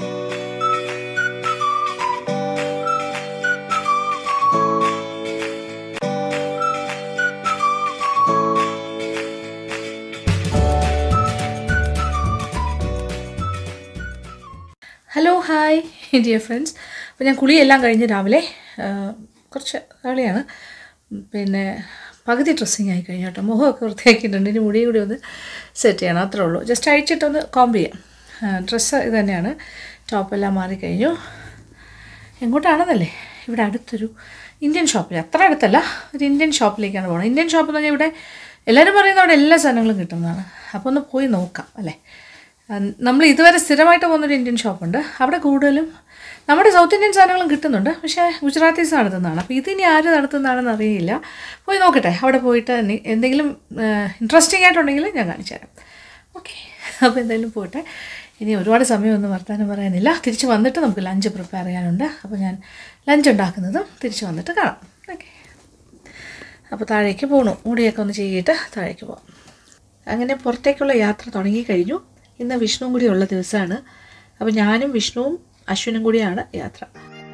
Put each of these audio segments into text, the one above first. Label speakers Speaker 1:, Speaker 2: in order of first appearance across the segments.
Speaker 1: hello hi dear friends അപ്പോൾ ഞാൻ കുളിയെല്ലാം കഴിഞ്ഞ് രാവിലെ ആ, കുറച്ച് രാവിലെയാണ് പിന്നെ പകുതി ഡ്രസ്സിങ് ആയി കഴിഞ്ഞു കേട്ടോ മുഖമൊക്കെ വൃത്തിയാക്കിയിട്ടുണ്ട് ഇനി മുടിയും കൂടി ഒന്ന് സെറ്റ് ചെയ്യണം അത്രേ ഉള്ളൂ ജസ്റ്റ് അഴിച്ചിട്ടൊന്ന് കോംബ് ചെയ്യാം ഡ്രസ്സ് ഇത് തന്നെയാണ് ടോപ്പെല്ലാം മാറിക്കഴിഞ്ഞു എങ്ങോട്ടാണെന്നല്ലേ ഇവിടെ അടുത്തൊരു ഇന്ത്യൻ ഷോപ്പിൽ അത്ര അടുത്തല്ല ഒരു ഇന്ത്യൻ ഷോപ്പിലേക്കാണ് പോകുന്നത് ഇന്ത്യൻ ഷോപ്പ് എന്ന് പറഞ്ഞാൽ ഇവിടെ എല്ലാവരും പറയുന്നത് അവിടെ എല്ലാ സാധനങ്ങളും കിട്ടുന്നതാണ് അപ്പോൾ ഒന്ന് പോയി നോക്കാം അല്ലേ നമ്മൾ ഇതുവരെ സ്ഥിരമായിട്ട് പോകുന്നൊരു ഇന്ത്യൻ ഷോപ്പുണ്ട് അവിടെ കൂടുതലും നമ്മുടെ സൗത്ത് ഇന്ത്യൻ സാധനങ്ങളും കിട്ടുന്നുണ്ട് പക്ഷേ ഗുജറാത്തീസ് നടത്തുന്നതാണ് അപ്പോൾ ഇതിനി ആര് നടത്തുന്നതാണെന്ന് അറിയില്ല പോയി നോക്കട്ടെ അവിടെ പോയിട്ട് നി- എന്തെങ്കിലും ഇൻട്രസ്റ്റിംഗ് ആയിട്ടുണ്ടെങ്കിൽ ഞാൻ കാണിച്ചു തരാം ഓക്കെ അപ്പോൾ എന്തായാലും പോട്ടെ ഇനി ഒരുപാട് സമയമൊന്നും വർത്താനം പറയാനില്ല തിരിച്ച് വന്നിട്ട് നമുക്ക് ലഞ്ച് പ്രിപ്പയർ ചെയ്യാനുണ്ട് അപ്പോൾ ഞാൻ ലഞ്ച് ഉണ്ടാക്കുന്നതും തിരിച്ച് വന്നിട്ട് കാണാം ഓക്കെ അപ്പോൾ താഴേക്ക് പോകണു മുടിയൊക്കെ ഒന്ന് ചെയ്തിട്ട് താഴേക്ക് പോകാം അങ്ങനെ പുറത്തേക്കുള്ള യാത്ര തുടങ്ങിക്കഴിഞ്ഞു ഇന്ന് വിഷ്ണുവും കൂടി ഉള്ള ദിവസമാണ് അപ്പോൾ ഞാനും വിഷ്ണുവും അശ്വിനും കൂടിയാണ് യാത്ര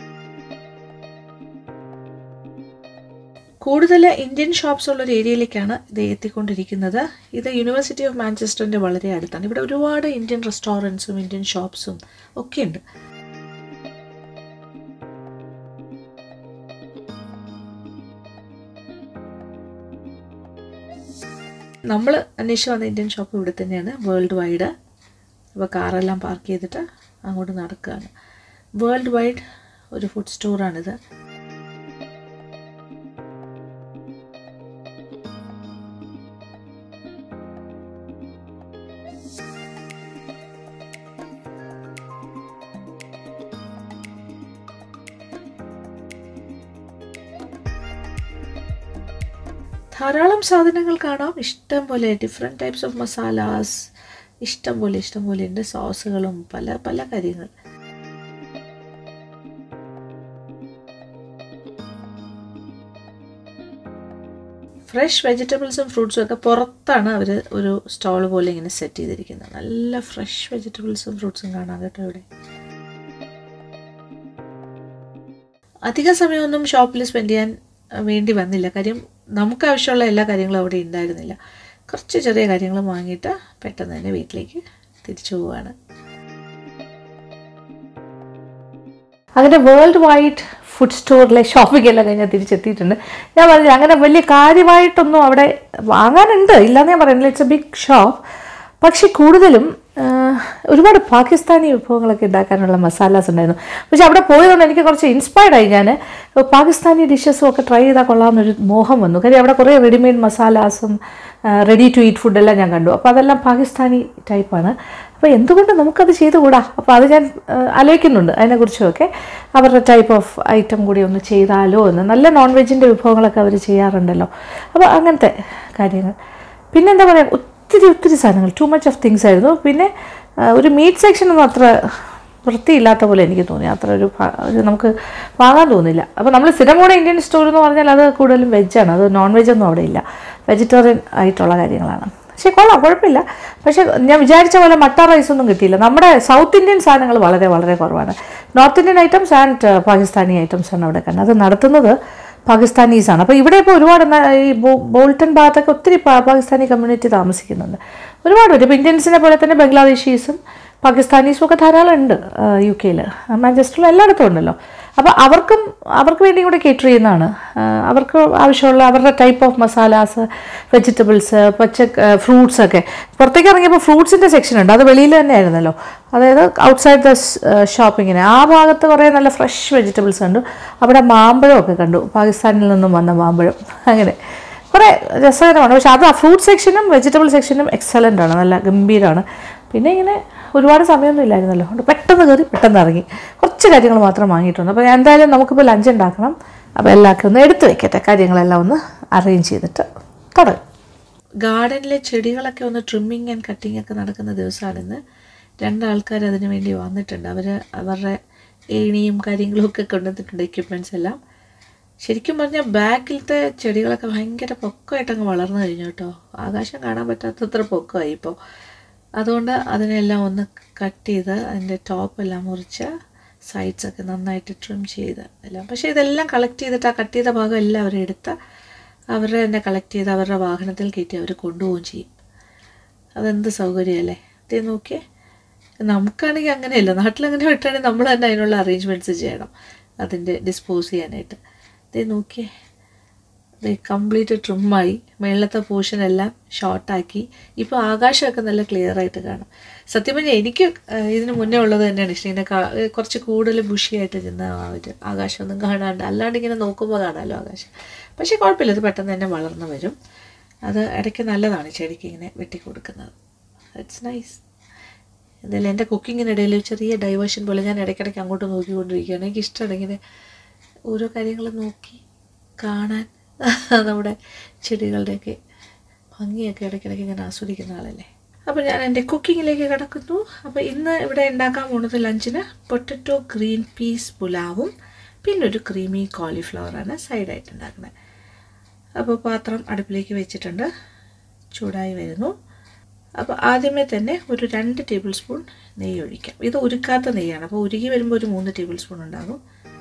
Speaker 1: കൂടുതൽ ഇന്ത്യൻ ഷോപ്സ് ഉള്ള ഒരു ഏരിയയിലേക്കാണ് ഇത് എത്തിക്കൊണ്ടിരിക്കുന്നത് ഇത് യൂണിവേഴ്സിറ്റി ഓഫ് മാഞ്ചസ്റ്ററിൻ്റെ വളരെ അടുത്താണ് ഇവിടെ ഒരുപാട് ഇന്ത്യൻ റെസ്റ്റോറൻറ്റ്സും ഇന്ത്യൻ ഷോപ്സും ഒക്കെ ഉണ്ട് നമ്മൾ അന്വേഷിച്ച് വന്ന ഇന്ത്യൻ ഷോപ്പ് ഇവിടെ തന്നെയാണ് വേൾഡ് വൈഡ് അപ്പോൾ കാറെല്ലാം പാർക്ക് ചെയ്തിട്ട് അങ്ങോട്ട് നടക്കുകയാണ് വേൾഡ് വൈഡ് ഒരു ഫുഡ് സ്റ്റോറാണിത് ധാരാളം സാധനങ്ങൾ കാണാം ഇഷ്ടം പോലെ ഡിഫറെൻറ്റ് ടൈപ്സ് ഓഫ് മസാലാസ് ഇഷ്ടം പോലെ ഇഷ്ടം പോലെ ഉണ്ട് സോസുകളും പല പല കാര്യങ്ങൾ ഫ്രഷ് വെജിറ്റബിൾസും ഫ്രൂട്ട്സും ഒക്കെ പുറത്താണ് അവർ ഒരു സ്റ്റോൾ പോലെ ഇങ്ങനെ സെറ്റ് ചെയ്തിരിക്കുന്നത് നല്ല ഫ്രഷ് വെജിറ്റബിൾസും ഫ്രൂട്ട്സും കാണാം കേട്ടോ ഇവിടെ അധിക സമയമൊന്നും ഷോപ്പിൽ സ്പെൻഡ് ചെയ്യാൻ അഹ്, വേണ്ടി വന്നില്ല കാര്യം നമുക്ക് ആവശ്യമുള്ള എല്ലാ കാര്യങ്ങളും അവിടെ ഉണ്ടായിരുന്നില്ല കുറച്ച് ചെറിയ കാര്യങ്ങൾ വാങ്ങിയിട്ട് പെട്ടെന്ന് തന്നെ വീട്ടിലേക്ക് തിരിച്ചു പോവുകയാണ് അങ്ങനെ വേൾഡ് വൈഡ് ഫുഡ് സ്റ്റോറിലെ ഷോപ്പിംഗ് എല്ലാം കഴിഞ്ഞാൽ തിരിച്ചെത്തിയിട്ടുണ്ട് ഞാൻ പറഞ്ഞു അങ്ങനെ വലിയ കാര്യമായിട്ടൊന്നും അവിടെ വാങ്ങാനുണ്ട് ഇല്ലാന്ന് ഞാൻ പറയുന്നില്ല ഇറ്റ്സ് എ ബിഗ് ഷോപ്പ് പക്ഷെ കൂടുതലും ആ, ഒരുപാട് പാകിസ്ഥാനി വിഭവങ്ങളൊക്കെ ഉണ്ടാക്കാനുള്ള മസാലാസ് ഉണ്ടായിരുന്നു പക്ഷെ അവിടെ പോയതുകൊണ്ട് എനിക്ക് കുറച്ച് ഇൻസ്പയർഡ് ആയി ഞാൻ പാകിസ്ഥാനി ഡിഷസും ഒക്കെ ട്രൈ ചെയ്താൽ കൊള്ളാമെന്നൊരു മോഹം വന്നു കാര്യം അവിടെ കുറേ റെഡിമെയ്ഡ് മസാലാസും റെഡി ടു ഈറ്റ് ഫുഡെല്ലാം ഞാൻ കണ്ടു അപ്പോൾ അതെല്ലാം പാകിസ്ഥാനി ടൈപ്പാണ് അപ്പോൾ എന്തുകൊണ്ട് നമുക്കത് ചെയ്തുകൂടാ അപ്പോൾ അത് ഞാൻ ആ, ആലോചിക്കുന്നുണ്ട് അതിനെക്കുറിച്ചുമൊക്കെ അവരുടെ ടൈപ്പ് ഓഫ് ഐറ്റം കൂടി ഒന്ന് ചെയ്താലോ എന്ന് നല്ല നോൺ വെജിൻ്റെ വിഭവങ്ങളൊക്കെ അവർ ചെയ്യാറുണ്ടല്ലോ അപ്പോൾ അങ്ങനത്തെ കാര്യങ്ങൾ പിന്നെന്താ പറയുക ഒത്തിരി ഒത്തിരി സാധനങ്ങൾ ടു മച്ച് ഓഫ് തിങ്സ് ആയിരുന്നു പിന്നെ ആ, ഒരു മീറ്റ് സെക്ഷനൊന്നും അത്ര വൃത്തിയില്ലാത്ത പോലെ എനിക്ക് തോന്നി അത്ര ഒരു ഭ- ഒരു നമുക്ക് വാങ്ങാൻ തോന്നില്ല അപ്പോൾ നമ്മൾ സ്ഥിരം കൂടെ ഇന്ത്യൻ സ്റ്റോർ എന്ന് പറഞ്ഞാൽ അത് കൂടുതലും വെജാണ് അത് നോൺ വെജ് ഒന്നും അവിടെ ഇല്ല വെജിറ്റേറിയൻ ആയിട്ടുള്ള കാര്യങ്ങളാണ് പക്ഷേ കൊള്ളാം കുഴപ്പമില്ല പക്ഷേ ഞാൻ വിചാരിച്ച പോലെ മട്ട റൈസ് ഒന്നും കിട്ടിയില്ല നമ്മുടെ സൗത്ത് ഇന്ത്യൻ സാധനങ്ങൾ വളരെ വളരെ കുറവാണ് north Indian items and Pakistani items ആണ് അവിടെ കണ്ടത് അത് നടത്തുന്നത് പാകിസ്ഥാനീസ് ആണ് അപ്പോൾ ഇവിടെ ഇപ്പോൾ ഒരുപാട് ന- ഈ ബോ- ബോൾട്ടൺ ഭാഗത്തൊക്കെ ഒത്തിരി പാ- പാകിസ്ഥാനി കമ്മ്യൂണിറ്റി താമസിക്കുന്നുണ്ട് ഒരുപാട് പേര് ഇപ്പോൾ ഇന്ത്യൻസിനെ പോലെ തന്നെ ബംഗ്ലാദേശീസും പാകിസ്ഥാനീസും ഒക്കെ ധാരാളം ഉണ്ട് യു കെയിൽ മാഞ്ചസ്റ്ററിൽ എല്ലായിടത്തും ഉണ്ടല്ലോ അപ്പോൾ അവർക്കും അവർക്ക് വേണ്ടി കൂടെ കേറ്റർ ചെയ്യുന്നതാണ് ആ, അവർക്ക് ആവശ്യമുള്ള അവരുടെ ടൈപ്പ് ഓഫ് മസാലാസ് വെജിറ്റബിൾസ് പച്ച ഫ്രൂട്ട്സ് ഒക്കെ പുറത്തേക്ക് ഇറങ്ങിയപ്പോൾ ഫ്രൂട്ട്സിൻ്റെ സെക്ഷൻ ഉണ്ട് അത് വെളിയിൽ തന്നെ ആയിരുന്നല്ലോ അതായത് ഔട്ട്സൈഡ് ദ ഷോപ്പിങ്ങിന് ആ ഭാഗത്ത് കുറേ നല്ല ഫ്രഷ് വെജിറ്റബിൾസ് കണ്ടു അവിടെ മാമ്പഴമൊക്കെ കണ്ടു പാകിസ്ഥാനിൽ നിന്നും വന്ന മാമ്പഴം അങ്ങനെ കുറേ രസകരമാണ് പക്ഷേ അത് ആ ഫ്രൂട്ട് സെക്ഷനും വെജിറ്റബിൾ സെക്ഷനും എക്സലൻ്റ് ആണ് നല്ല ഗംഭീരമാണ് പിന്നെ ഇങ്ങനെ ഒരുപാട് സമയമൊന്നും ഇല്ലായിരുന്നല്ലോ അതുകൊണ്ട് പെട്ടെന്ന് കയറി പെട്ടെന്ന് ഇറങ്ങി കുറച്ച് കാര്യങ്ങൾ മാത്രം വാങ്ങിയിട്ടുണ്ട് അപ്പോൾ എന്തായാലും നമുക്കിപ്പോൾ ലഞ്ച് ഉണ്ടാക്കണം അപ്പോൾ എല്ലാവർക്കും ഒന്ന് എടുത്തു വെക്കട്ടെ കാര്യങ്ങളെല്ലാം ഒന്ന് അറേഞ്ച് ചെയ്തിട്ട് തുടങ്ങും ഗാർഡനിലെ ചെടികളൊക്കെ ഒന്ന് ട്രിമ്മിങ് ആൻഡ് കട്ടിങ് ഒക്കെ നടക്കുന്ന ദിവസമാണിന്ന് രണ്ടാൾക്കാർ അതിന് വേണ്ടി വന്നിട്ടുണ്ട് അവർ അവരുടെ ഏണിയും കാര്യങ്ങളും ഒക്കെ കൊണ്ടുവന്നിട്ടുണ്ട് എക്യുപ്മെൻറ്റ്സ് എല്ലാം ശരിക്കും പറഞ്ഞാൽ ബാക്കിലത്തെ ചെടികളൊക്കെ ഭയങ്കര പൊക്കമായിട്ട് അങ്ങ് വളർന്നു കഴിഞ്ഞു കേട്ടോ ആകാശം കാണാൻ പറ്റാത്തത്ര പൊക്കമായി ഇപ്പോൾ അതുകൊണ്ട് അതിനെല്ലാം ഒന്ന് കട്ട് ചെയ്ത് അതിൻ്റെ ടോപ്പെല്ലാം മുറിച്ച് സൈഡ്സൊക്കെ നന്നായിട്ട് ട്രിം ചെയ്ത് എല്ലാം പക്ഷേ ഇതെല്ലാം കളക്ട് ചെയ്തിട്ട് ആ കട്ട് ചെയ്ത ഭാഗം എല്ലാം അവരെടുത്ത് അവരുടെ തന്നെ കളക്ട് ചെയ്ത് അവരുടെ വാഹനത്തിൽ കയറ്റി അവർ കൊണ്ടുപോവുകയും ചെയ്യും അതെന്ത് സൗകര്യമല്ലേ ഇത് നോക്കിയേ നമുക്കാണെങ്കിൽ അങ്ങനെയല്ല നാട്ടിലങ്ങനെ വിട്ടാണെങ്കിൽ നമ്മൾ തന്നെ അതിനുള്ള അറേഞ്ച്മെൻറ്റ്സ് ചെയ്യണം അതിൻ്റെ ഡിസ്പോസ് ചെയ്യാനായിട്ട് ഇത് നോക്കിയേ ഇത് കംപ്ലീറ്റ് ട്രിമ്മായി മേളത്തെ പോർഷൻ എല്ലാം ഷോർട്ടാക്കി ഇപ്പോൾ ആകാശമൊക്കെ നല്ല ക്ലിയർ ആയിട്ട് കാണാം സത്യം പറഞ്ഞാൽ എനിക്ക് ഏഹ്, ഇതിന് മുന്നേ ഉള്ളത് തന്നെയാണ് ഇഷ്ടം ഇങ്ങനെ കാ- ഏഹ്, കുറച്ച് കൂടുതൽ ബുഷിയായിട്ട് ചെന്ന ആ ഒരു ആകാശമൊന്നും കാണാണ്ട് അല്ലാണ്ട് ഇങ്ങനെ നോക്കുമ്പോൾ കാണാമല്ലോ ആകാശം പക്ഷേ കുഴപ്പമില്ല ഇത് പെട്ടെന്ന് തന്നെ വളർന്നു വരും അത് ഇടയ്ക്ക് നല്ലതാണ് ചെടിക്ക് ഇങ്ങനെ വെട്ടി കൊടുക്കുന്നത് ഇറ്റ്സ് നൈസ് എന്തായാലും എൻ്റെ കുക്കിങ്ങിനിടയിൽ ചെറിയ ഡൈവേർഷൻ പോലെ ഞാൻ ഇടയ്ക്കിടയ്ക്ക് അങ്ങോട്ട് നോക്കിക്കൊണ്ടിരിക്കുകയാണ് എനിക്ക് ഇഷ്ടമാണ് ഇങ്ങനെ ഓരോ കാര്യങ്ങൾ നോക്കി കാണാൻ നമ്മുടെ ചെടികളുടെയൊക്കെ ഭംഗിയൊക്കെ ഇടയ്ക്കിടയ്ക്ക് ഞാൻ ആസ്വദിക്കുന്ന ആളല്ലേ അപ്പോൾ ഞാൻ എൻ്റെ കുക്കിങ്ങിലേക്ക് കിടക്കുന്നു അപ്പോൾ ഇന്ന് ഇവിടെ ഉണ്ടാക്കാൻ പോകുന്നത് ലഞ്ചിന് പൊട്ടറ്റോ ഗ്രീൻ പീസ് പുലാവും പിന്നെ ഒരു ക്രീമി കോളിഫ്ലവറാണ് സൈഡായിട്ട് ഉണ്ടാക്കുന്നത് അപ്പോൾ പാത്രം അടുപ്പിലേക്ക് വെച്ചിട്ടുണ്ട് ചൂടായി വരുന്നു അപ്പോൾ ആദ്യമേ തന്നെ ഒരു രണ്ട് ടേബിൾ സ്പൂൺ നെയ്യ് ഒഴിക്കാം ഇത് ഉരുക്കാത്ത നെയ്യാണ് അപ്പോൾ ഉരുകി വരുമ്പോൾ ഒരു മൂന്ന് ടേബിൾ സ്പൂൺ ഉണ്ടാകും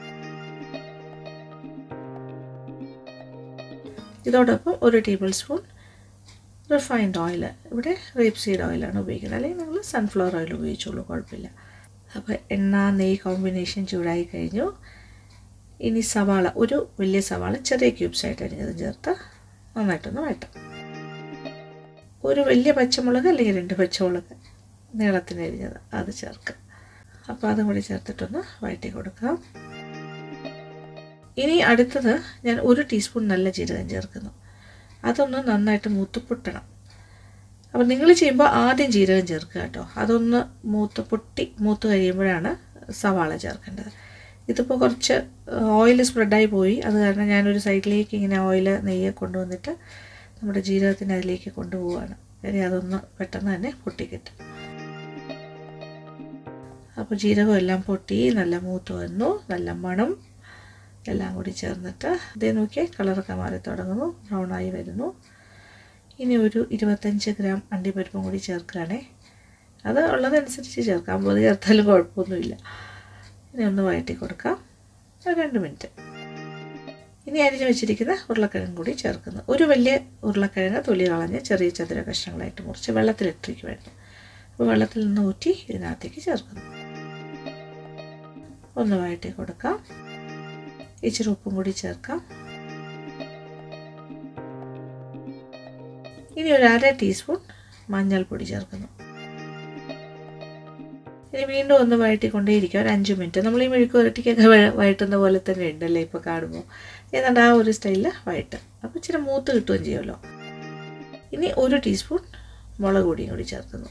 Speaker 1: ഇതോടൊപ്പം ഒരു ടേബിൾ സ്പൂൺ റിഫൈൻഡ് ഓയിൽ ഇവിടെ റേപ്പ് സീഡ് ഓയിലാണ് ഉപയോഗിക്കുന്നത് അല്ലെങ്കിൽ നിങ്ങൾ സൺഫ്ലവർ ഓയിൽ ഉപയോഗിച്ചോളൂ കുഴപ്പമില്ല അപ്പോൾ എണ്ണ നെയ്യ് കോമ്പിനേഷൻ ചൂടായി കഴിഞ്ഞു ഇനി സവാള ഒരു വലിയ സവാള ചെറിയ ക്യൂബ്സ് ആയിട്ട് അരിഞ്ഞത് ചേർത്ത് നന്നായിട്ടൊന്ന് വഴറ്റാം ഒരു വലിയ പച്ചമുളക് അല്ലെങ്കിൽ രണ്ട് പച്ചമുളക് നീളത്തിന് അരിഞ്ഞത് അത് ചേർക്കുക അപ്പോൾ അതും കൂടി ചേർത്തിട്ടൊന്ന് വഴറ്റി കൊടുക്കാം ഇനി അടുത്തത് ഞാൻ ഒരു ടീസ്പൂൺ നല്ല ജീരകം ചേർക്കുന്നു അതൊന്ന് നന്നായിട്ട് മൂത്ത് പൊട്ടണം അപ്പോൾ നിങ്ങൾ ചെയ്യുമ്പോൾ ആദ്യം ജീരകം ചേർക്കുക കേട്ടോ അതൊന്ന് മൂത്ത് പൊട്ടി മൂത്ത് കഴിയുമ്പോഴാണ് സവാള ചേർക്കേണ്ടത് ഇതിപ്പോൾ കുറച്ച് ഓയിൽ സ്പ്രെഡായി പോയി അത് കാരണം ഞാനൊരു സൈഡിലേക്ക് ഇങ്ങനെ ഓയിൽ നെയ്യ് കൊണ്ടുവന്നിട്ട് നമ്മുടെ ജീരകത്തിന് അതിലേക്ക് കൊണ്ടുപോവുകയാണ് ഇനി അതൊന്ന് പെട്ടെന്ന് തന്നെ പൊട്ടിക്കിട്ടും അപ്പോൾ ജീരകം എല്ലാം പൊട്ടി നല്ല മൂത്ത് വന്നു നല്ല മണം എല്ലാം കൂടി ചേർന്നിട്ട് ഇതേ നോക്കിയാൽ കളറൊക്കെ മാറി തുടങ്ങുന്നു ബ്രൗണായി വരുന്നു ഇനി ഒരു ഇരുപത്തഞ്ച് ഗ്രാം അണ്ടിപ്പരിപ്പും കൂടി ചേർക്കുകയാണേ അത് ഉള്ളതനുസരിച്ച് ചേർക്കാം അമ്പത് ചേർത്താലും കുഴപ്പമൊന്നുമില്ല ഇനി ഒന്ന് വഴറ്റി കൊടുക്കാം ഒരു രണ്ട് മിനിറ്റ് ഇനി അരിഞ്ഞ് വെച്ചിരിക്കുന്ന ഉരുളക്കിഴങ്ങ് കൂടി ചേർക്കുന്നു ഒരു വലിയ ഉരുളക്കിഴങ്ങ് തൊലി കളഞ്ഞ് ചെറിയ ചതുര കഷ്ണങ്ങളായിട്ട് മുറിച്ച് വെള്ളത്തിലിട്ടിരിക്കുമായിരുന്നു അപ്പോൾ വെള്ളത്തിൽ നിന്ന് ഊറ്റി ഇതിനകത്തേക്ക് ചേർക്കുന്നു ഒന്ന് വഴറ്റി കൊടുക്കാം ഇച്ചിരി ഉപ്പും കൂടി ചേർക്കാം ഇനി ഒരു അര ടീസ്പൂൺ മഞ്ഞൾപ്പൊടി ചേർക്കുന്നു ഇനി വീണ്ടും ഒന്ന് വഴറ്റിക്കൊണ്ടേയിരിക്കുക ഒരു അഞ്ച് മിനിറ്റ് നമ്മൾ ഈ മെഴുക്ക് പുരട്ടിക്കൊക്കെ വഴ- വഴറ്റുന്ന പോലെ തന്നെ ഉണ്ടല്ലേ ഇപ്പോൾ കാണുമ്പോൾ ഏതാണ്ട് ആ ഒരു സ്റ്റൈലിൽ വഴറ്റും അപ്പോൾ ഇച്ചിരി മൂത്ത് കിട്ടുകയും ചെയ്യുമല്ലോ ഇനി ഒരു ടീസ്പൂൺ മുളക് പൊടിയും കൂടി ചേർക്കുന്നു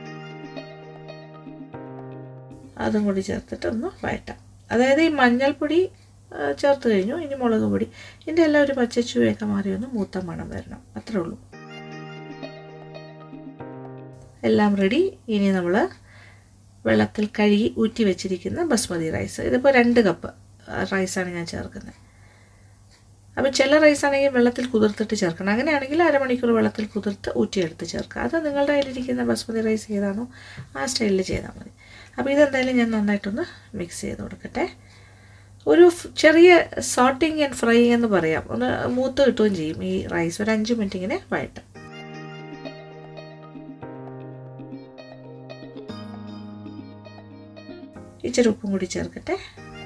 Speaker 1: അതും കൂടി ചേർത്തിട്ട് ഒന്ന് വഴറ്റാം അതായത് ഈ മഞ്ഞൾപ്പൊടി ആ, ചേർത്ത് കഴിഞ്ഞു ഇനി മുളക് പൊടി ഇതിൻ്റെ എല്ലാം ഒരു പച്ചച്ചുവയൊക്കെ മാറി ഒന്ന് മൂത്ത മണം വരണം അത്രേ ഉള്ളൂ എല്ലാം റെഡി ഇനി നമ്മൾ വെള്ളത്തിൽ കഴുകി ഊറ്റി വെച്ചിരിക്കുന്ന ബസ്മതി റൈസ് ഇതിപ്പോൾ രണ്ട് കപ്പ് റൈസാണ് ഞാൻ ചേർക്കുന്നത് അപ്പോൾ ചില റൈസ് ആണെങ്കിൽ വെള്ളത്തിൽ കുതിർത്തിട്ട് ചേർക്കണം അങ്ങനെയാണെങ്കിൽ അരമണിക്കൂർ വെള്ളത്തിൽ കുതിർത്ത് ഊറ്റിയെടുത്ത് ചേർക്കുക അത് നിങ്ങളുടെ കയ്യിലിരിക്കുന്ന ബസ്മതി റൈസ് ഏതാണോ ആ സ്റ്റൈലിൽ ചെയ്താൽ മതി അപ്പോൾ ഇതെന്തായാലും ഞാൻ നന്നായിട്ടൊന്ന് മിക്സ് ചെയ്ത് കൊടുക്കട്ടെ ഒരു ഫ്- ചെറിയ സോട്ടിങ് ആൻഡ് ഫ്രൈ എന്ന് പറയാം ഒന്ന് മൂത്ത് കിട്ടുകയും ചെയ്യും ഈ റൈസ് ഒരു അഞ്ച് മിനിറ്റ് ഇങ്ങനെ വഴറ്റാം ഇച്ചിരി ഉപ്പും കൂടി ചേർക്കട്ടെ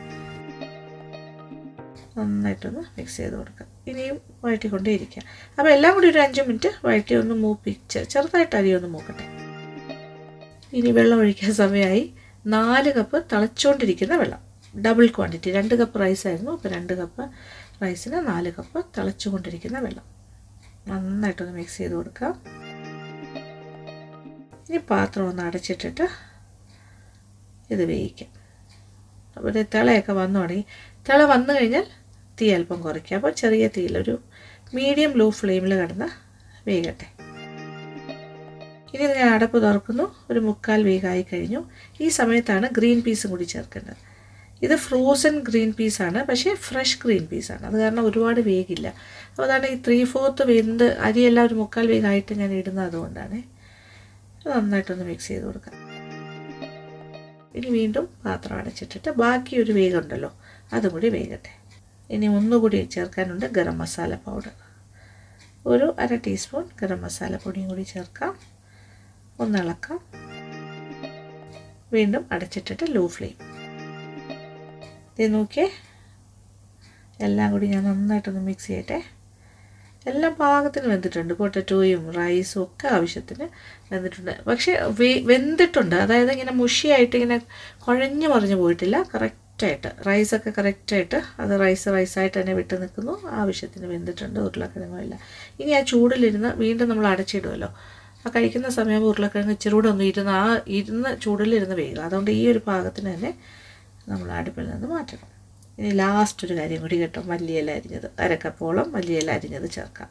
Speaker 1: നന്നായിട്ടൊന്ന് മിക്സ് ചെയ്ത് കൊടുക്കുക ഇനിയും വഴറ്റിക്കൊണ്ടേ ഇരിക്കുക അപ്പോൾ എല്ലാം കൂടി ഒരു അഞ്ച് മിനിറ്റ് വഴറ്റി ഒന്ന് മൂപ്പിച്ച് ചെറുതായിട്ട് അരി ഒന്ന് മൂക്കട്ടെ ഇനി വെള്ളം ഒഴിക്കാൻ സമയമായി നാല് കപ്പ് തിളച്ചുകൊണ്ടിരിക്കുന്ന വെള്ളം ഡബിൾ ക്വാണ്ടിറ്റി രണ്ട് കപ്പ് റൈസ് ആയിരുന്നു അപ്പോൾ രണ്ട് കപ്പ് റൈസിന് നാല് കപ്പ് തിളച്ചുകൊണ്ടിരിക്കുന്ന വെള്ളം നന്നായിട്ടൊന്ന് മിക്സ് ചെയ്ത് കൊടുക്കാം ഇനി പാത്രം ഒന്ന് അടച്ചിട്ടിട്ട് ഇത് വേവിക്കാം അപ്പോൾ ഇത് തിളയൊക്കെ വന്നു തുടങ്ങി തിള വന്നു കഴിഞ്ഞാൽ തീ അല്പം കുറയ്ക്കുക അപ്പോൾ ചെറിയ തീയിൽ ഒരു മീഡിയം ലോ ഫ്ലെയിമിൽ കിടന്ന് വേകട്ടെ ഇനി ഇത് ഞാൻ അടപ്പ് തുറക്കുന്നു ഒരു മുക്കാൽ വേഗമായി കഴിഞ്ഞു ഈ സമയത്താണ് ഗ്രീൻ പീസും കൂടി ചേർക്കേണ്ടത് ഇത് ഫ്രോസൺ ഗ്രീൻ പീസാണ് പക്ഷേ ഫ്രഷ് ഗ്രീൻ പീസാണ് അത് കാരണം ഒരുപാട് വേഗില്ല അപ്പോൾ അതാണ് ഈ ത്രീ ഫോർത്ത് വെന്ത് അരിയെല്ലാം ഒരു മുക്കാൽ വേഗമായിട്ട് ഞാൻ ഇടുന്നത് അതുകൊണ്ടാണ് നന്നായിട്ടൊന്ന് മിക്സ് ചെയ്ത് കൊടുക്കാം ഇനി വീണ്ടും പാത്രം അടച്ചിട്ടിട്ട് ബാക്കി ഒരു വേഗമുണ്ടല്ലോ അതും കൂടി വേഗട്ടെ ഇനി ഒന്നുകൂടി ചേർക്കാനുണ്ട് ഗരം മസാല പൗഡർ ഒരു അര ടീസ്പൂൺ ഗരം മസാല പൊടിയും കൂടി ചേർക്കാം ഒന്നിളക്കാം വീണ്ടും അടച്ചിട്ടിട്ട് ലോ ഫ്ലെയിം ഇത് നോക്കിയേ എല്ലാം കൂടി ഞാൻ നന്നായിട്ടൊന്ന് മിക്സ് ചെയ്യട്ടെ എല്ലാം പാകത്തിന് വെന്തിട്ടുണ്ട് പൊട്ടറ്റോയും റൈസും ഒക്കെ ആവശ്യത്തിന് വെന്തിട്ടുണ്ട് പക്ഷേ വെ- വെന്തിട്ടുണ്ട് അതായത് ഇങ്ങനെ മുഷിയായിട്ട് ഇങ്ങനെ കുഴഞ്ഞു മറിഞ്ഞു പോയിട്ടില്ല കറക്റ്റായിട്ട് റൈസൊക്കെ കറക്റ്റായിട്ട് അത് റൈസ് റൈസായിട്ട് തന്നെ വിട്ട് നിൽക്കുന്നു ആവശ്യത്തിന് വെന്തിട്ടുണ്ട് ഉരുളക്കിഴങ്ങുമില്ല ഇനി ആ ചൂടിലിരുന്ന് വീണ്ടും നമ്മൾ അടച്ചിടുമല്ലോ ആ കഴിക്കുന്ന സമയം ഉരുളക്കിഴങ്ങ് ഇച്ചിരി കൂടെ ഒന്ന് ഇരുന്ന് ആ ഇരുന്ന് ചൂടിലിരുന്ന് വേഗം അതുകൊണ്ട് ഈ ഒരു പാകത്തിന് തന്നെ നമ്മൾ അടുപ്പിൽ നിന്ന് മാറ്റണം ഇനി ലാസ്റ്റ് ഒരു കാര്യം കൂടി കേട്ടോ മല്ലിയില അരിഞ്ഞത് അരക്കപ്പോളം മല്ലിയില അരിഞ്ഞത് ചേർക്കാം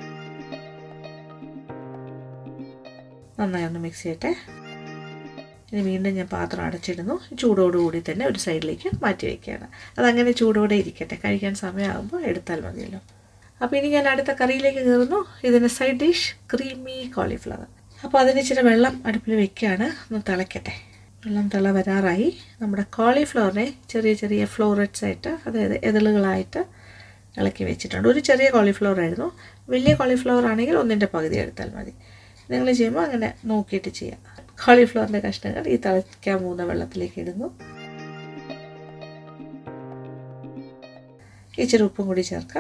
Speaker 1: നന്നായി ഒന്ന് മിക്സ് ചെയ്യട്ടെ ഇനി വീണ്ടും ഞാൻ പാത്രം അടച്ചിടുന്നു ചൂടോടുകൂടി തന്നെ ഒരു സൈഡിലേക്ക് മാറ്റി വയ്ക്കുകയാണ് അതങ്ങനെ ചൂടോടെ ഇരിക്കട്ടെ കഴിക്കാൻ സമയമാകുമ്പോൾ എടുത്താൽ മതിയല്ലോ അപ്പോൾ ഇനി ഞാൻ അടുത്ത കറിയിലേക്ക് കയറുന്നു ഇതിന് സൈഡ് ഡിഷ് ക്രീമി കോളിഫ്ലവർ അപ്പോൾ അതിന് ഇച്ചിരി വെള്ളം അടുപ്പിൽ വെക്കുകയാണ് ഒന്ന് തിളയ്ക്കട്ടെ വെള്ളം തിള വരാറായി നമ്മുടെ കോളിഫ്ലവറിനെ ചെറിയ ചെറിയ ഫ്ലോററ്റ്സ് ആയിട്ട് അതായത് എതിളുകളായിട്ട് ഇളക്കി വെച്ചിട്ടുണ്ട് ഒരു ചെറിയ കോളിഫ്ലവർ ആയിരുന്നു വലിയ കോളിഫ്ലവർ ആണെങ്കിൽ ഒന്നിൻ്റെ പകുതി എടുത്താൽ മതി നിങ്ങൾ ചെയ്യുമ്പോൾ അങ്ങനെ നോക്കിയിട്ട് ചെയ്യാം കോളിഫ്ലവറിൻ്റെ കഷ്ണങ്ങൾ ഈ തിളയ്ക്കാൻ പോകുന്ന വെള്ളത്തിലേക്ക് ഇടുന്നു ഇച്ചിരി ഉപ്പും കൂടി ചേർക്കാം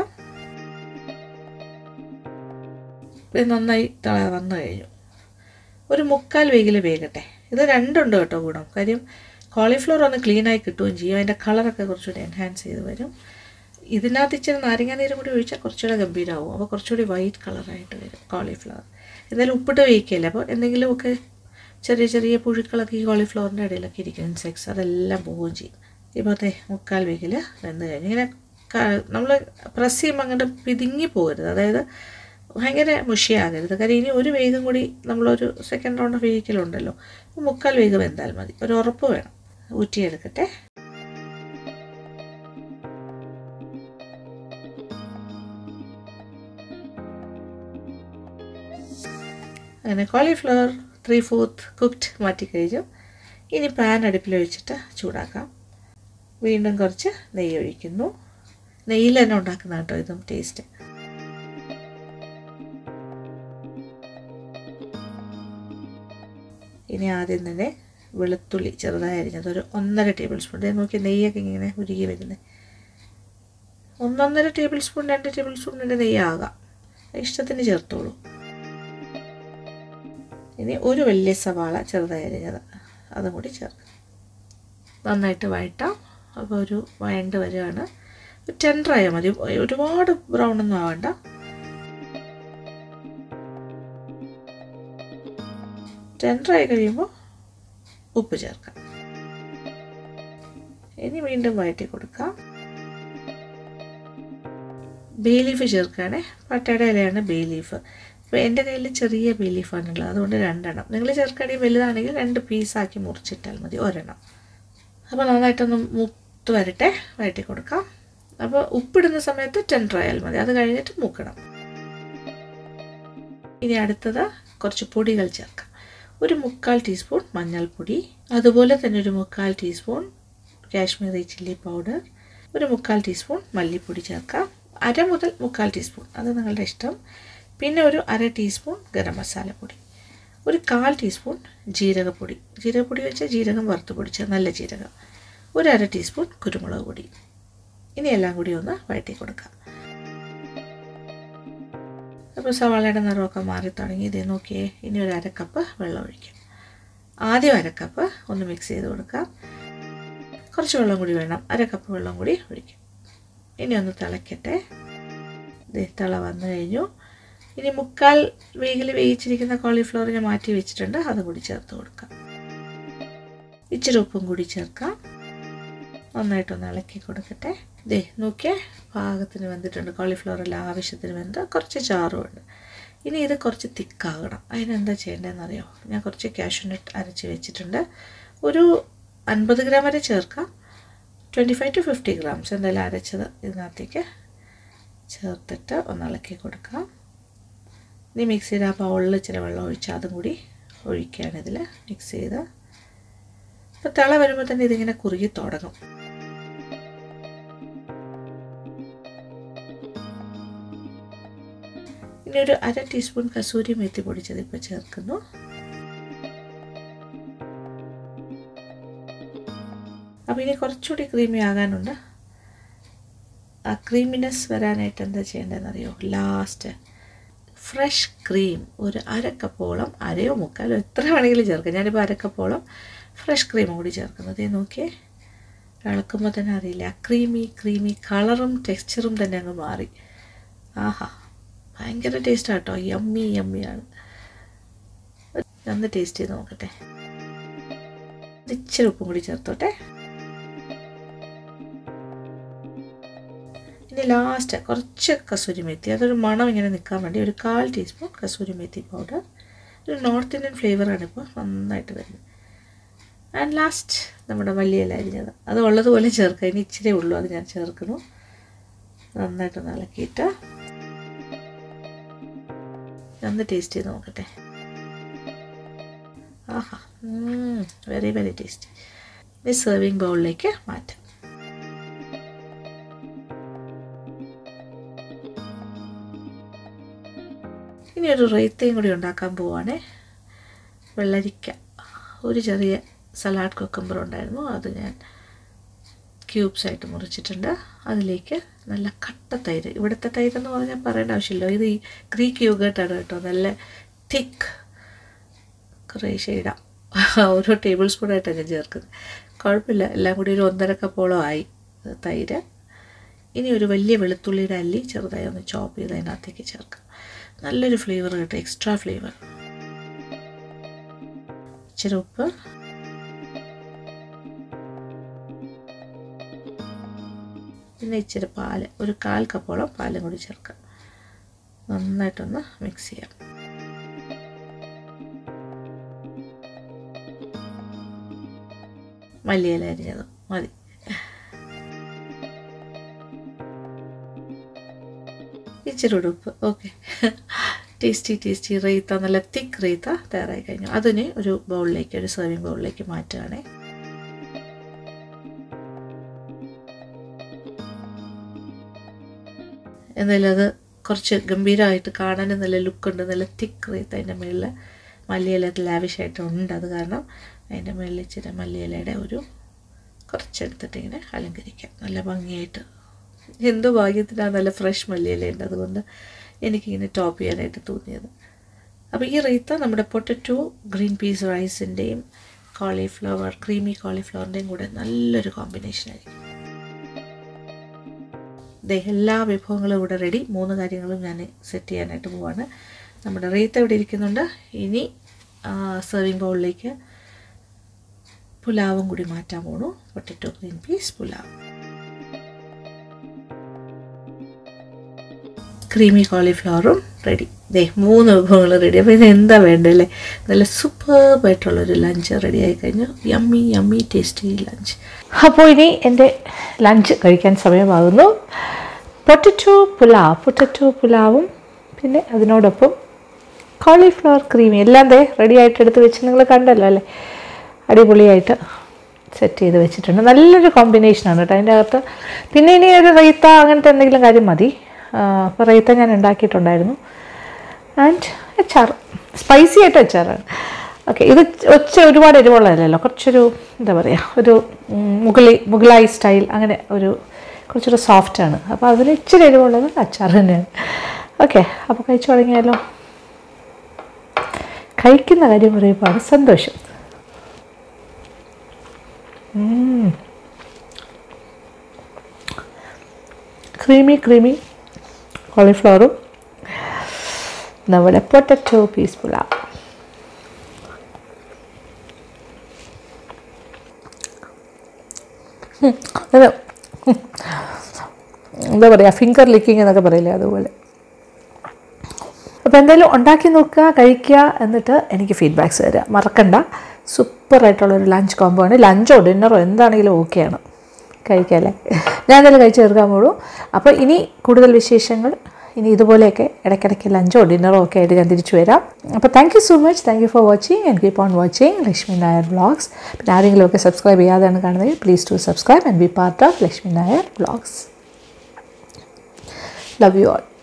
Speaker 1: ഇത് നന്നായി തിള വന്നു കഴിഞ്ഞു ഒരു മുക്കാൽ വേഗിൽ വേകട്ടെ ഇത് രണ്ടുണ്ട് കേട്ടോ ഗുണം കാര്യം കോളിഫ്ലവർ ഒന്ന് ക്ലീനായി കിട്ടുകയും ചെയ്യും അതിൻ്റെ കളറൊക്കെ കുറച്ചുകൂടി എൻഹാൻസ് ചെയ്ത് വരും ഇതിനകത്ത് ഇച്ചിരി നാരങ്ങ നീരും കൂടി ഒഴിച്ചാൽ കുറച്ചുകൂടെ ഗംഭീരമാവും അപ്പോൾ കുറച്ചുകൂടി വൈറ്റ് കളറായിട്ട് വരും കോളിഫ്ലവർ എന്തായാലും ഉപ്പിട്ട് വേവിക്കില്ല അപ്പോൾ എന്തെങ്കിലുമൊക്കെ ചെറിയ ചെറിയ പുഴുക്കളൊക്കെ ഈ കോളിഫ്ലവറിൻ്റെ ഇടയിലൊക്കെ ഇരിക്കും ഇൻസെക്ട്സ് അതെല്ലാം പോവുകയും ചെയ്യും ഇപ്പോഴത്തെ മുക്കാൽ വേഗിൽ വെന്ത് കഴിഞ്ഞ് ഇങ്ങനെ നമ്മൾ പ്രസ് ചെയ്യുമ്പോൾ അങ്ങോട്ട് പിതുങ്ങി പോകരുത് അതായത് ഭയങ്കര മുഷിയാകരുത് കാര്യം ഇനി ഒരു വേഗം കൂടി നമ്മളൊരു സെക്കൻഡ് റൗണ്ട് വേവിക്കലുണ്ടല്ലോ മുക്കാൽ വേഗം വെന്താൽ മതി ഒരു ഉറപ്പ് വേണം ഊറ്റിയെടുക്കട്ടെ അങ്ങനെ കോളിഫ്ലവർ ത്രീ ഫോർത്ത് കുക്ക്ഡ് മാറ്റി കഴിഞ്ഞു ഇനി പാൻ അടുപ്പിൽ വെച്ചിട്ട് ചൂടാക്കാം വീണ്ടും കുറച്ച് നെയ്യ് ഒഴിക്കുന്നു നെയ്യിൽ തന്നെ ഉണ്ടാക്കുന്ന കേട്ടോ ഇതും ടേസ്റ്റ് ഇനി ആദ്യം തന്നെ വെളുത്തുള്ളി ചെറുതായി അരിഞ്ഞത് ഒരു ഒന്നര ടേബിൾ സ്പൂൺ ദേ നോക്കി നെയ്യൊക്കെ ഇങ്ങനെ ഉരുകി വരുന്നത് ഒന്നൊന്നര ടേബിൾ സ്പൂൺ രണ്ട് ടേബിൾ സ്പൂണിൻ്റെ നെയ്യാകാം ഇഷ്ടത്തിന് ചേർത്തോളൂ ഇനി ഒരു വലിയ സവാള ചെറുതായി അരിഞ്ഞത് അതും കൂടി ചേർക്കാം നന്നായിട്ട് വഴറ്റാം അപ്പോൾ ഒരു വഴണ്ട് വരികയാണ് ടെൻഡറായാൽ മതി ഒരുപാട് ബ്രൗൺ ഒന്നും ആവണ്ട ടെൻഡറായി കഴിയുമ്പോൾ ഉപ്പ് ചേർക്കാം ഇനി വീണ്ടും വഴറ്റി കൊടുക്കാം ബേ ലീഫ് ചേർക്കുകയാണേ പട്ടയുടെ ഇലയാണ് ബേ ലീഫ് ഇപ്പോൾ എൻ്റെ കയ്യിൽ ചെറിയ ബേ ലീഫാണുള്ളത് അതുകൊണ്ട് രണ്ടെണ്ണം നിങ്ങൾ ചേർക്കുകയാണെങ്കിൽ വലുതാണെങ്കിൽ രണ്ട് പീസാക്കി മുറിച്ചിട്ടാൽ മതി ഒരെണ്ണം അപ്പോൾ നന്നായിട്ടൊന്ന് മുത്ത് വരട്ടെ വഴറ്റി കൊടുക്കാം അപ്പോൾ ഉപ്പിടുന്ന സമയത്ത് ടെൻഡർ ആയാൽ മതി അത് കഴിഞ്ഞിട്ട് മൂക്കണം ഇനി അടുത്തത് കുറച്ച് പൊടികൾ ചേർക്കാം ഒരു മുക്കാൽ ടീസ്പൂൺ മഞ്ഞൾപ്പൊടി അതുപോലെ തന്നെ ഒരു മുക്കാൽ ടീസ്പൂൺ കാശ്മീരി ചില്ലി പൗഡർ ഒരു മുക്കാൽ ടീസ്പൂൺ മല്ലിപ്പൊടി ചേർക്കാം അര മുതൽ മുക്കാൽ ടീസ്പൂൺ അത് നിങ്ങളുടെ ഇഷ്ടം പിന്നെ ഒരു അര ടീസ്പൂൺ ഗരം മസാലപ്പൊടി ഒരു കാൽ ടീസ്പൂൺ ജീരകപ്പൊടി ജീരകപ്പൊടി വെച്ചാൽ ജീരകം വറുത്ത് പൊടിച്ച നല്ല ജീരകം ഒരു അര ടീസ്പൂൺ കുരുമുളക് പൊടി ഇനി എല്ലാം കൂടി ഒന്ന് വഴറ്റി കൊടുക്കാം അപ്പോൾ സവാളയുടെ നിറമൊക്കെ മാറി തുടങ്ങി ഇതേ നോക്കിയേ ഇനി ഒരു അര കപ്പ് വെള്ളം ഒഴിക്കാം ആദ്യം അര കപ്പ് ഒന്ന് മിക്സ് ചെയ്ത് കൊടുക്കാം കുറച്ച് വെള്ളം കൂടി വേണം അര കപ്പ് വെള്ളം കൂടി ഒഴിക്കാം ഇനി ഒന്ന് തിളയ്ക്കട്ടെ ദേ തിള വന്നു കഴിഞ്ഞു ഇനി മുക്കാൽ വേഗിൽ വേവിച്ചിരിക്കുന്ന കോളിഫ്ലവർ ഞാൻ മാറ്റി വെച്ചിട്ടുണ്ട് അതും കൂടി ചേർത്ത് കൊടുക്കാം ഇച്ചിരി ഉപ്പും കൂടി ചേർക്കാം നന്നായിട്ടൊന്ന് ഇളക്കി കൊടുക്കട്ടെ ദേ നോക്കിയേ പാകത്തിന് വെന്തിട്ടുണ്ട് കോളിഫ്ലവർ എല്ലാം ആവശ്യത്തിന് വെന്ത് കുറച്ച് ചാറുമുണ്ട് ഇനി ഇത് കുറച്ച് തിക്കാകണം അതിനെന്താ ചെയ്യേണ്ടതെന്ന് അറിയോ ഞാൻ കുറച്ച് കാഷ്യൂനട്ട് അരച്ച് വെച്ചിട്ടുണ്ട് ഒരു അൻപത് ഗ്രാം വരെ ചേർക്കാം twenty five to fifty grams എന്തായാലും അരച്ചത് ഇതിനകത്തേക്ക് ചേർത്തിട്ട് ഒന്ന് ഇളക്കി കൊടുക്കാം ഇനി മിക്സിയുടെ ആ ബൗളിൽ ഇച്ചിരി വെള്ളം ഒഴിച്ച് അതും കൂടി ഒഴിക്കുകയാണ് ഇതിൽ മിക്സ് ചെയ്ത് അപ്പോൾ തിള വരുമ്പോൾ തന്നെ ഇതിങ്ങനെ കുറുകി തുടങ്ങും ഇനി ഒരു അര ടീസ്പൂൺ കസൂരി മെത്തി പൊടിച്ചത് ഇപ്പോൾ ചേർക്കുന്നു അപ്പോൾ ഇനി കുറച്ചുകൂടി ക്രീമി ആകാനുണ്ട് ആ ക്രീമിനെസ് വരാനായിട്ട് എന്താ ചെയ്യേണ്ടതെന്നറിയോ ലാസ്റ്റ് ഫ്രഷ് ക്രീം ഒരു അരക്കപ്പോളം അരയോ മുക്കാലോ എത്ര വേണമെങ്കിലും ചേർക്കാം ഞാനിപ്പോൾ അരക്കപ്പോളം ഫ്രഷ് ക്രീം കൂടി ചേർക്കുന്നത് ഇത് നോക്കിയേ ഇളക്കുമ്പോൾ തന്നെ അറിയില്ല ആ ക്രീമി ക്രീമി കളറും ടെക്സ്ചറും തന്നെ അങ്ങ് മാറി ആഹാ ഭയങ്കര ടേസ്റ്റാണ് കേട്ടോ യമ്മി യമ്മിയാണ് ഒന്ന് ടേസ്റ്റ് ചെയ്ത് നോക്കട്ടെ ഇച്ചിരി ഉപ്പും കൂടി ചേർത്തോട്ടെ ഇനി ലാസ്റ്റ് കുറച്ച് കസൂരി മെത്തി അതൊരു മണം ഇങ്ങനെ നിൽക്കാൻ വേണ്ടി ഒരു കാൽ ടീസ്പൂൺ കസൂരി മെത്തി പൗഡർ ഒരു നോർത്ത് ഇന്ത്യൻ ഫ്ലേവറാണ് ഇപ്പോൾ നന്നായിട്ട് വരുന്നത് ആൻഡ് ലാസ്റ്റ് നമ്മുടെ മല്ലിയില അരിഞ്ഞത് അത് ഉള്ളതുപോലെ ചേർക്കുക ഇനി ഇച്ചിരി ഉള്ളൂ അത് ഞാൻ ചേർക്കുന്നു നന്നായിട്ടൊന്ന് ഇളക്കിയിട്ട് ഒന്ന് ടേസ്റ്റ് ചെയ്ത് നോക്കട്ടെ ആഹാ വെരി വെരി ടേസ്റ്റി ഈ സെർവിങ് ബൗളിലേക്ക് മാറ്റാം ഇനി ഒരു റൈത്തയും കൂടി ഉണ്ടാക്കാൻ പോവാണേ വെള്ളരിക്ക ഒരു ചെറിയ സലാഡ് കൊക്കമ്പർ ഉണ്ടായിരുന്നു അത് ഞാൻ ക്യൂബ്സ് ആയിട്ട് മുറിച്ചിട്ടുണ്ട് അതിലേക്ക് നല്ല കട്ട തൈര് ഇവിടുത്തെ തൈര് എന്ന് പറഞ്ഞാൽ പറയേണ്ട ആവശ്യമില്ല ഇത് ഈ ഗ്രീക്ക് യോഗേർട്ടാണ് കേട്ടോ നല്ല തിക്ക് കുറേ ഇടാം ഓരോ ടേബിൾ സ്പൂണായിട്ടാണ് ഞാൻ ചേർക്കുന്നത് കുഴപ്പമില്ല എല്ലാം കൂടി ഒരു ഒന്നര കപ്പോളം ആയി തൈര് ഇനി ഒരു വലിയ വെളുത്തുള്ളിയുടെ അല്ലി ചെറുതായി ഒന്ന് ചോപ്പ് ചെയ്ത് അതിനകത്തേക്ക് ചേർക്കാം നല്ലൊരു ഫ്ലേവർ കിട്ടും എക്സ്ട്രാ ഫ്ലേവർ ഇച്ചിരി ഉപ്പ് പിന്നെ ഇച്ചിരി പാല് ഒരു കാൽ കപ്പോളം പാലും കൂടി ചേർക്കാം നന്നായിട്ടൊന്ന് മിക്സ് ചെയ്യാം മല്ലിയില അരിഞ്ഞത് മതി ഇച്ചിരി കൂടെ ഉപ്പ് ഓക്കെ ടേസ്റ്റി ടേസ്റ്റി റീത്ത നല്ല തിക്ക് റീത്ത തയ്യാറായി കഴിഞ്ഞു അതിന് ഒരു ബൗളിലേക്ക് ഒരു സെർവിങ് ബൗളിലേക്ക് മാറ്റുകയാണേ എന്തായാലും അത് കുറച്ച് ഗംഭീരമായിട്ട് കാണാനും നല്ല ലുക്കുണ്ട് നല്ല തിക്ക് റീത്ത് അതിൻ്റെ മുകളിൽ മല്ലിയില ലാവിഷായിട്ട് ഉണ്ട് അത് കാരണം അതിൻ്റെ മുകളിൽ ഇച്ചിരി മല്ലിയിലയുടെ ഒരു കുറച്ചെടുത്തിട്ട് ഇങ്ങനെ അലങ്കരിക്കാം നല്ല ഭംഗിയായിട്ട് എന്തോ ഭാഗ്യത്തിനാണ് നല്ല ഫ്രഷ് മല്ലിയിലയുണ്ട് അതുകൊണ്ട് എനിക്കിങ്ങനെ ടോപ്പ് ചെയ്യാനായിട്ട് തോന്നിയത് അപ്പോൾ ഈ റീത്ത നമ്മുടെ പൊട്ടറ്റോ ഗ്രീൻ പീസ് റൈസിൻ്റെയും കോളിഫ്ലവർ ക്രീമി കോളിഫ്ലവറിൻ്റെയും കൂടെ നല്ലൊരു കോമ്പിനേഷൻ ആയിരിക്കും ദേ എല്ലാ വിഭവങ്ങളും ഇവിടെ റെഡി മൂന്ന് കാര്യങ്ങളും ഞാൻ സെറ്റ് ചെയ്യാനായിട്ട് പോവാണ് നമ്മുടെ റീത്ത ഇവിടെ ഇരിക്കുന്നുണ്ട് ഇനി സെർവിങ് ബൗളിലേക്ക് പുലാവും കൂടി മാറ്റാൻ പോണു potato green peas pulao creamy കോളിഫ്ലവറും റെഡി ദേ മൂന്ന് വിഭവങ്ങൾ റെഡി അപ്പോൾ ഇത് എന്താ വേണ്ടല്ലേ നല്ല സൂപ്പർബായിട്ടുള്ളൊരു ലഞ്ച് റെഡി ആയി കഴിഞ്ഞു യമ്മി യമ്മി ടേസ്റ്റി ലഞ്ച് അപ്പോൾ ഇനി എൻ്റെ ലഞ്ച് കഴിക്കാൻ സമയമാകുന്നു പൊട്ടറ്റോ പുലാവ് പൊട്ടറ്റോ പുലാവും പിന്നെ അതിനോടൊപ്പം കോളിഫ്ലവർ ക്രീമി എല്ലാം ദേ റെഡി ആയിട്ട് എടുത്ത് വെച്ച് നിങ്ങൾ കണ്ടല്ലോ അല്ലേ അടിപൊളിയായിട്ട് സെറ്റ് ചെയ്ത് വെച്ചിട്ടുണ്ട് നല്ലൊരു കോമ്പിനേഷനാണ് കേട്ടോ അതിൻ്റെ അകത്ത് പിന്നെ ഇനി ഒരു റൈത്ത അങ്ങനത്തെ എന്തെങ്കിലും കാര്യം മതി അപ്പോൾ റൈത്ത ഞാൻ ഉണ്ടാക്കിയിട്ടുണ്ടായിരുന്നു ആൻഡ് അച്ചാർ സ്പൈസി ആയിട്ട് അച്ചാറാണ് ഓക്കെ ഇത് ഒച്ച ഒരുപാട് എരിവുള്ളതല്ലല്ലോ കുറച്ചൊരു എന്താ പറയുക ഒരു മുഗളി മുഗളായി സ്റ്റൈൽ അങ്ങനെ ഒരു കുറച്ചൊരു സോഫ്റ്റാണ് അപ്പോൾ അതിൽ ഇച്ചിരി എരിവുള്ളത് അച്ചാർ തന്നെയാണ് ഓക്കെ അപ്പോൾ കഴിച്ചു തുടങ്ങിയാലോ കഴിക്കുന്ന കാര്യം പറയുമ്പോൾ സന്തോഷം ക്രീമി ക്രീമി കോളിഫ്ലവറും നമ്മുടെ പൊട്ടറ്റോ പീസ് പുലാവ് അത് എന്താ പറയുക ഫിംഗർ ലിക്കിങ് എന്നൊക്കെ പറയില്ലേ അതുപോലെ അപ്പോൾ എന്തായാലും ഉണ്ടാക്കി നോക്കുക കഴിക്കുക എന്നിട്ട് എനിക്ക് ഫീഡ്ബാക്ക്സ് തരിക മറക്കണ്ട സൂപ്പറായിട്ടുള്ളൊരു ലഞ്ച് കോംബോ ആണ് ലഞ്ചോ ഡിന്നറോ എന്താണെങ്കിലും ഓക്കെയാണ് കഴിക്കാമല്ലേ ഞാൻ എന്തായാലും കഴിച്ച് തീർക്കാൻ പോളൂ അപ്പോൾ ഇനി കൂടുതൽ വിശേഷങ്ങൾ ഇനി ഇതുപോലെയൊക്കെ ഇടയ്ക്കിടയ്ക്ക് ലഞ്ചോ ഡിന്നറോ ഒക്കെ ആയിട്ട് ഞാൻ തിരിച്ചു വരാം അപ്പോൾ thank you so much thank you for watching and keep on watching Lakshmi Nair vlogs പിന്നെ ആരെങ്കിലുമൊക്കെ സബ്സ്ക്രൈബ് ചെയ്യാതെയാണ് കാണുന്നത് please to subscribe and be part of Lakshmi Nair vlogs love you all